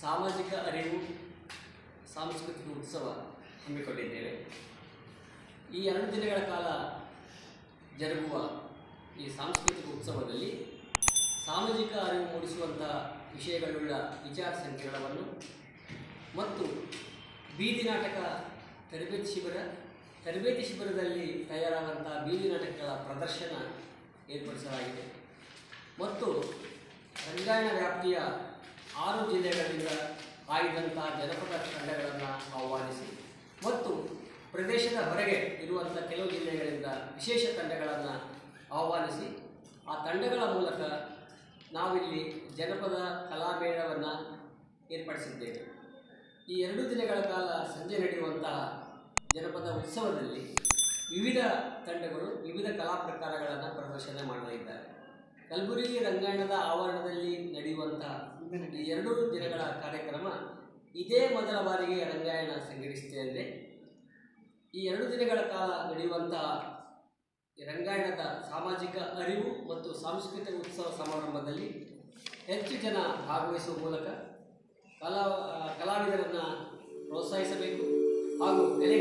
ಸಾಮಾಜಿಕ ಅರಿವು ಸಾಂಸ್ಕೃತಿಕ ಉತ್ಸವ ಹಮ್ಮಿಕೊಂಡಿದ್ದೇವೆ ಈ ಎರಡು ದಿನಗಳ ಕಾಲ ಜರುಗುವ ಈ ಸಾಂಸ್ಕೃತಿಕ ಉತ್ಸವದಲ್ಲಿ ಸಾಮಾಜಿಕ ಅರಿವು ಮೂಡಿಸುವಂಥ ವಿಷಯಗಳುಳ್ಳ ವಿಚಾರ ಸಂಕಿರಣವನ್ನು ಮತ್ತು ಬೀದಿ ನಾಟಕ ತರಬೇತಿ ಶಿಬಿರ ತರಬೇತಿ ಶಿಬಿರದಲ್ಲಿ ತಯಾರಾದಂಥ ಬೀದಿ ನಾಟಕಗಳ ಪ್ರದರ್ಶನ ಏರ್ಪಡಿಸಲಾಗಿದೆ ಮತ್ತು ರಂಗಾಯಣ ವ್ಯಾಪ್ತಿಯ ಆರು ಜಿಲ್ಲೆಗಳಿಂದ ಆಯ್ದಂಥ ಜನಪದ ತಂಡಗಳನ್ನು ಆಹ್ವಾನಿಸಿ ಮತ್ತು ಪ್ರದೇಶದ ಹೊರಗೆ ಇರುವಂಥ ಕೆಲವು ಜಿಲ್ಲೆಗಳಿಂದ ವಿಶೇಷ ತಂಡಗಳನ್ನು ಆಹ್ವಾನಿಸಿ ಆ ತಂಡಗಳ ಮೂಲಕ ನಾವಿಲ್ಲಿ ಜನಪದ ಕಲಾಮೇಳವನ್ನು ಏರ್ಪಡಿಸಿದ್ದೇವೆ ಈ ಎರಡು ದಿನಗಳ ಕಾಲ ಸಂಜೆ ನಡೆಯುವಂತಹ ಜನಪದ ಉತ್ಸವದಲ್ಲಿ ವಿವಿಧ ತಂಡಗಳು ವಿವಿಧ ಕಲಾ ಪ್ರಕಾರಗಳನ್ನು ಪ್ರದರ್ಶನ ಮಾಡಲಿದ್ದಾರೆ ಕಲಬುರಗಿ ರಂಗಾಯಣದ ಆವರಣದಲ್ಲಿ ನಡೆಯುವಂತಹ ಈ ಎರಡು ದಿನಗಳ ಕಾರ್ಯಕ್ರಮ ಇದೇ ಮೊದಲ ಬಾರಿಗೆ ರಂಗಾಯಣ ಸಂಘಟಿಸುತ್ತಿದೆ ಈ ಎರಡು ದಿನಗಳ ಕಾಲ ನಡೆಯುವಂತಹ ಈ ರಂಗಾಯಣದ ಸಾಮಾಜಿಕ ಅರಿವು ಮತ್ತು ಸಾಂಸ್ಕೃತಿಕ ಉತ್ಸವ ಸಮಾರಂಭದಲ್ಲಿ ಹೆಚ್ಚು ಜನ ಭಾಗವಹಿಸುವ ಮೂಲಕ ಕಲಾ ಕಲಾವಿದರನ್ನು ಪ್ರೋತ್ಸಾಹಿಸಬೇಕು ಹಾಗೂ ಕಲೆ